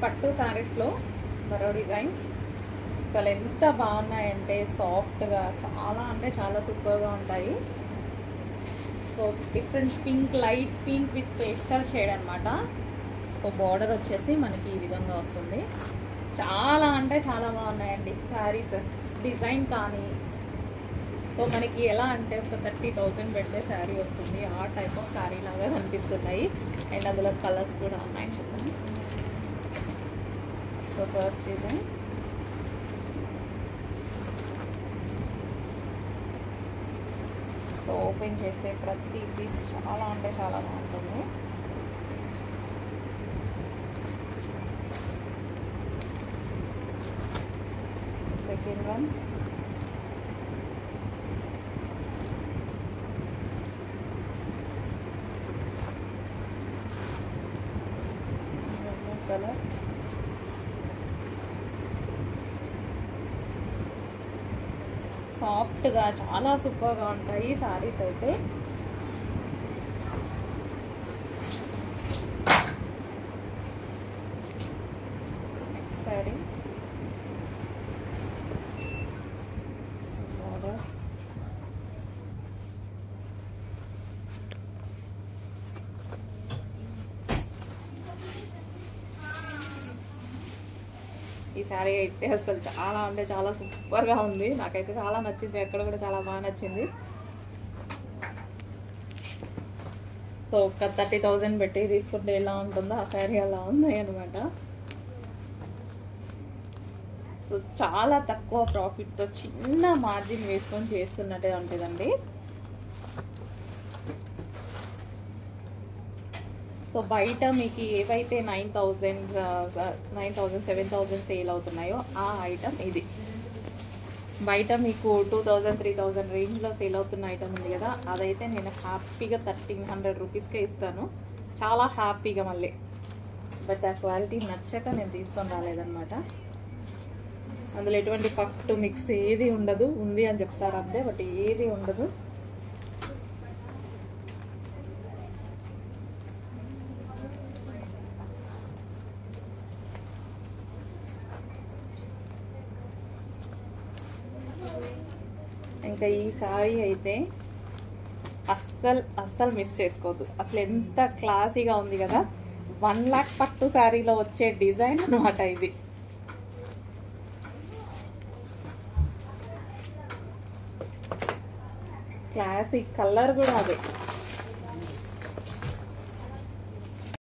పట్టు శారీస్లో మరో డిజైన్స్ అసలు ఎంత బాగున్నాయంటే సాఫ్ట్గా చాలా అంటే చాలా సూపర్గా ఉంటాయి so different pink light pink with pastel shade అనమాట సో బార్డర్ వచ్చేసి మనకి ఈ విధంగా వస్తుంది చాలా అంటే చాలా బాగున్నాయండి శారీస్ డిజైన్ కానీ సో మనకి ఎలా అంటే ఒక థర్టీ థౌజండ్ పెడితే శారీ వస్తుంది ఆ టైప్ ఆఫ్ శారీ లాగా కనిపిస్తున్నాయి అండ్ అందులో కలర్స్ కూడా ఉన్నాయి చూడండి so first design so open చేస్తే ప్రతి పీస్ చాలా అంటే చాలా బాగుంటుంది సెకండ్ వన్ కలర్ సాఫ్ట్గా చాలా సూపర్గా ఉంటాయి సారీస్ అయితే సరే బోర్డర్స్ ఈ శారీ అయితే అసలు చాలా అంటే చాలా సూపర్గా ఉంది నాకైతే చాలా నచ్చింది ఎక్కడ కూడా చాలా బాగా నచ్చింది సో ఒక థర్టీ థౌజండ్ పెట్టి తీసుకుంటే ఎలా ఉంటుందో ఆ శారీ అలా ఉంది అనమాట సో చాలా తక్కువ ప్రాఫిట్తో చిన్న మార్జిన్ వేసుకొని చేస్తున్నట్టే ఉంటుందండి సో బయట మీకు ఏవైతే nine thousand nine thousand seven thousand sale అవుతున్నాయో ఆ ఐటమ్ ఇది బయట మీకు టూ థౌజండ్ త్రీ థౌజండ్ రేంజ్లో సేల్ అవుతున్న ఐటమ్ ఉంది కదా అదైతే నేను హ్యాపీగా థర్టీన్ హండ్రెడ్ రూపీస్కే ఇస్తాను చాలా హ్యాపీగా మళ్ళీ బట్ ఆ క్వాలిటీ నచ్చక నేను తీసుకొని రాలేదన్నమాట అందులో ఎటువంటి పట్టు మిక్స్ ఏది ఉండదు ఉంది అని చెప్తారు అంతే బట్ ఏది ఉండదు ఇంకా ఈ సారీ అయితే అస్సలు అస్సలు మిస్ చేసుకోవద్దు అసలు ఎంత క్లాసీగా ఉంది కదా వన్ లాక్ పట్టు శారీలో వచ్చే డిజైన్ అనమాట ఇది క్లాసిక్ కలర్ కూడా అదే